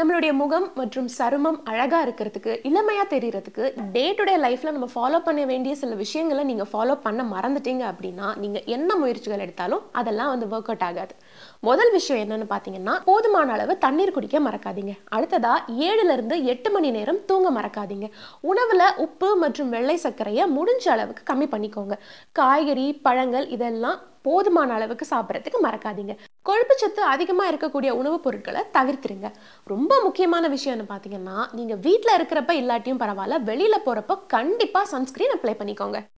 நம்மளுடைய முகம் மற்றும் சருமம் அழகா இருக்கிறதுக்கு இளமையா தெரியறதுக்கு டே டு டே லைஃப்ல நம்ம ஃபாலோ பண்ண வேண்டிய சில விஷயங்களை நீங்க ஃபாலோ பண்ண மறந்துட்டீங்க அப்படின்னா நீங்க என்ன முயற்சிகள் எடுத்தாலும் அதெல்லாம் வந்து ஒர்க் அவுட் ஆகாது முதல் விஷயம் என்னன்னு பாத்தீங்கன்னா போதுமான அளவு தண்ணீர் குடிக்க மறக்காதீங்க அடுத்ததா ஏழுல இருந்து எட்டு மணி நேரம் தூங்க மறக்காதீங்க உணவுல உப்பு மற்றும் வெள்ளை சர்க்கரையை முடிஞ்ச அளவுக்கு கம்மி பண்ணிக்கோங்க காய்கறி பழங்கள் இதெல்லாம் போதுமான அளவுக்கு சாப்பிட்றதுக்கு மறக்காதீங்க கொழுப்புச்சத்து அதிகமாக இருக்கக்கூடிய உணவுப் பொருட்களை தவிர்த்துருங்க ரொம்ப முக்கியமான விஷயம்னு பார்த்தீங்கன்னா நீங்கள் வீட்டில் இருக்கிறப்ப இல்லாட்டியும் பரவாயில்ல வெளியில் போகிறப்ப கண்டிப்பாக சன்ஸ்கிரீன் அப்ளை பண்ணிக்கோங்க